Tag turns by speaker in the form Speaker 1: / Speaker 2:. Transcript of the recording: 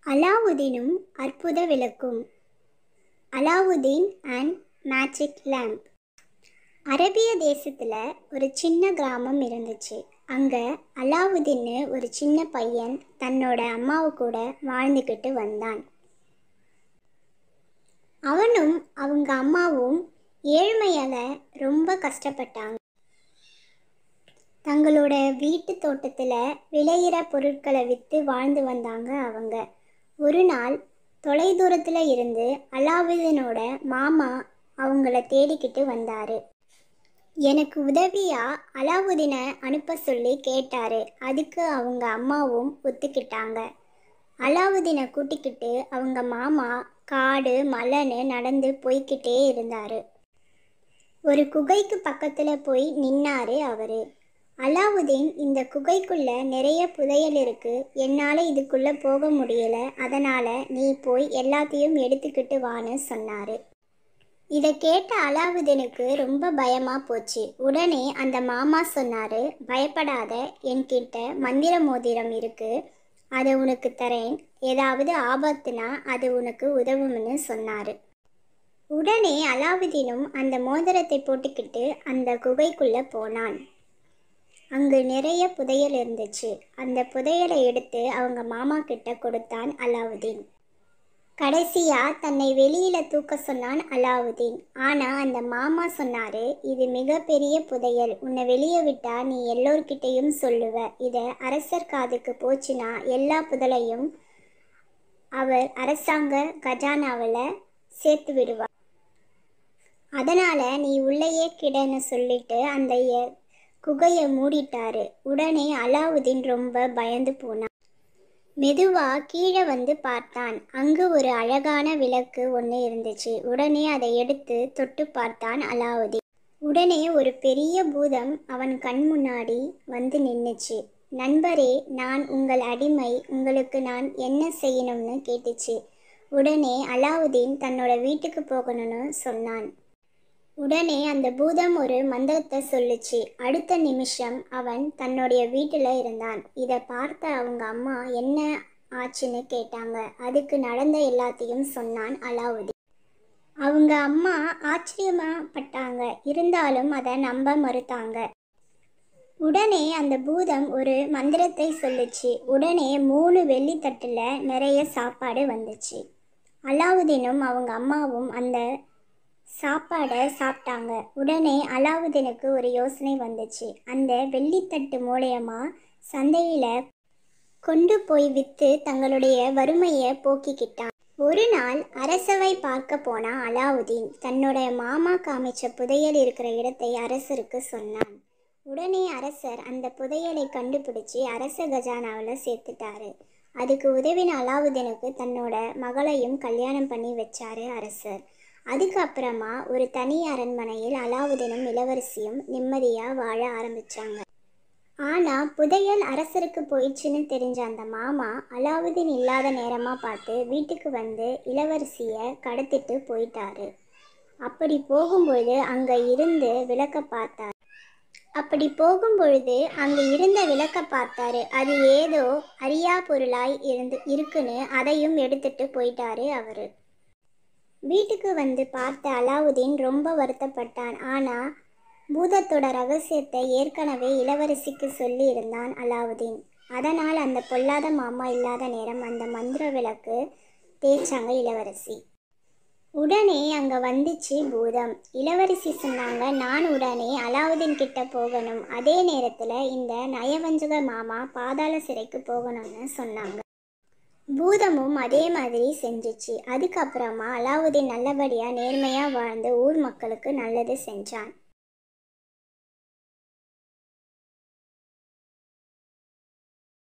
Speaker 1: அலாவுதீனும் அற்புத விளக்கும் Alauddin and magic lamp அரேபிய தேசத்தில் ஒரு சின்ன கிராமம் இருந்துச்சு அங்கே அலாவுதீன்னு ஒரு சின்ன பையன் தன்னோட அம்மாவு கூட வாழ்ந்துக்கிட்டு வந்தான் அவனும் அவங்க அம்மாவும் ஏழ்மையால் ரொம்ப கஷ்டப்பட்டாங்க தங்களோட வீட்டு தோட்டத்தில் விளையிற பொருட்களை விற்று வாழ்ந்து வந்தாங்க அவங்க ஒரு நாள் தொலைதூரத்தில் இருந்து அலாவுதீனோட மாமா அவங்கள தேடிக்கிட்டு வந்தார் எனக்கு உதவியாக அலாவுதீனை அனுப்ப சொல்லி கேட்டார் அதுக்கு அவங்க அம்மாவும் ஒத்துக்கிட்டாங்க அலாவுதீனை கூட்டிக்கிட்டு அவங்க மாமா காடு மலைன்னு நடந்து போய்கிட்டே இருந்தார் ஒரு குகைக்கு பக்கத்தில் போய் நின்னாரு அவர் அலாவுதீன் இந்த குகைக்குள்ள நிறைய புதையல் இருக்கு என்னால் இதுக்குள்ள போக முடியல அதனால நீ போய் எல்லாத்தையும் எடுத்துக்கிட்டு வான்னு சொன்னாரு இதை கேட்ட அலாவுதீனுக்கு ரொம்ப பயமா போச்சு உடனே அந்த மாமா சொன்னாரு பயப்படாத என்கிட்ட மந்திர மோதிரம் இருக்கு அதை உனக்கு தரேன் ஏதாவது ஆபத்துனா அது உனக்கு உதவும்னு சொன்னாரு உடனே அலாவுதீனும் அந்த மோதிரத்தை போட்டுக்கிட்டு அந்த குகைக்குள்ள போனான் அங்கு நிறைய புதையல் இருந்துச்சு அந்த புதையலை எடுத்து அவங்க மாமா கிட்ட கொடுத்தான் அலாவுதீன் கடைசியா தன்னை வெளியில தூக்க சொன்னான் அலாவுதீன் ஆனா அந்த மாமா சொன்னாரு இது மிகப்பெரிய புதையல் உன்னை வெளியே விட்டா நீ எல்லோர்கிட்டையும் சொல்லுவ இத அரசர் காதுக்கு போச்சுன்னா எல்லா புதலையும் அவர் அரசாங்க கஜானாவில் சேர்த்து விடுவார் அதனால நீ உள்ளேயே கிடன்னு சொல்லிட்டு அந்த எ- குகையை மூடிட்டாரு உடனே அலாவுதீன் ரொம்ப பயந்து போனான் மெதுவா கீழே வந்து பார்த்தான் அங்கு ஒரு அழகான விளக்கு ஒன்று இருந்துச்சு உடனே அதை எடுத்து தொட்டு பார்த்தான் அலாவுதீன் உடனே ஒரு பெரிய பூதம் அவன் கண் முன்னாடி வந்து நின்னுச்சு நண்பரே நான் உங்கள் அடிமை உங்களுக்கு நான் என்ன செய்யணும்னு கேட்டுச்சு உடனே அலாவுதீன் தன்னோட வீட்டுக்கு போகணும்னு சொன்னான் உடனே அந்த பூதம் ஒரு மந்திரத்தை சொல்லுச்சு அடுத்த நிமிஷம் அவன் தன்னுடைய வீட்டில் இருந்தான் இதை பார்த்த அவங்க அம்மா என்ன ஆச்சுன்னு கேட்டாங்க அதுக்கு நடந்த எல்லாத்தையும் சொன்னான் அலாவுதீன் அவங்க அம்மா ஆச்சரியமாப்பட்டாங்க இருந்தாலும் அதை நம்ப மறுத்தாங்க உடனே அந்த பூதம் ஒரு மந்திரத்தை சொல்லுச்சு உடனே மூணு வெள்ளித்தட்டில் நிறைய சாப்பாடு வந்துச்சு அலாவுதீனும் அவங்க அம்மாவும் அந்த சாப்பாடை சாப்பிட்டாங்க உடனே அலாவுதீனுக்கு ஒரு யோசனை வந்துச்சு அந்த வெள்ளித்தட்டு மூலயமா சந்தையில் கொண்டு போய் விற்று தங்களுடைய வறுமையை போக்கிக்கிட்டான் ஒரு நாள் அரசவை பார்க்க போனா அலாவுதீன் தன்னோட மாமா காமிச்ச புதையல் இருக்கிற இடத்தை அரசருக்கு சொன்னான் உடனே அரசர் அந்த புதையலை கண்டுபிடிச்சு அரச கஜானாவில் சேர்த்துட்டாரு அதுக்கு உதவின அலாவுதீனுக்கு தன்னோட மகளையும் கல்யாணம் பண்ணி வச்சாரு அரசர் அதுக்கப்புறமா ஒரு தனி அரண்மனையில் அலாவுதீனும் இளவரசியும் நிம்மதியாக வாழ ஆரம்பிச்சாங்க ஆனால் புதையல் அரசருக்கு போயிடுச்சுன்னு தெரிஞ்ச அந்த மாமா அலாவுதீன் இல்லாத நேரமாக பார்த்து வீட்டுக்கு வந்து இளவரசியை கடத்திட்டு போயிட்டாரு அப்படி போகும்பொழுது அங்கே இருந்து விளக்க பார்த்தார் அப்படி போகும்பொழுது அங்கே இருந்த விளக்க பார்த்தாரு அது ஏதோ அரியா பொருளாய் இருந்து இருக்குன்னு அதையும் எடுத்துட்டு போயிட்டாரு அவரு வீட்டுக்கு வந்து பார்த்த அலாவுதீன் ரொம்ப வருத்தப்பட்டான் ஆனால் பூதத்தோட ரகசியத்தை ஏற்கனவே இளவரசிக்கு சொல்லி இருந்தான் அலாவுதீன் அதனால் அந்த பொல்லாத மாமா இல்லாத நேரம் அந்த மந்திர விளக்கு தேய்ச்சாங்க இளவரசி உடனே அங்கே வந்துச்சு பூதம் இளவரசி சொன்னாங்க நான் உடனே அலாவுதீன் கிட்ட போகணும் அதே நேரத்தில் இந்த நயவஞ்சக மாமா பாதாள சிறைக்கு போகணும்னு சொன்னாங்க பூதமும் அதே மாதிரி செஞ்சுச்சு அதுக்கப்புறமா அலாவுதீன் நல்லபடியாக நேர்மையாக வாழ்ந்து ஊர் மக்களுக்கு நல்லது செஞ்சான்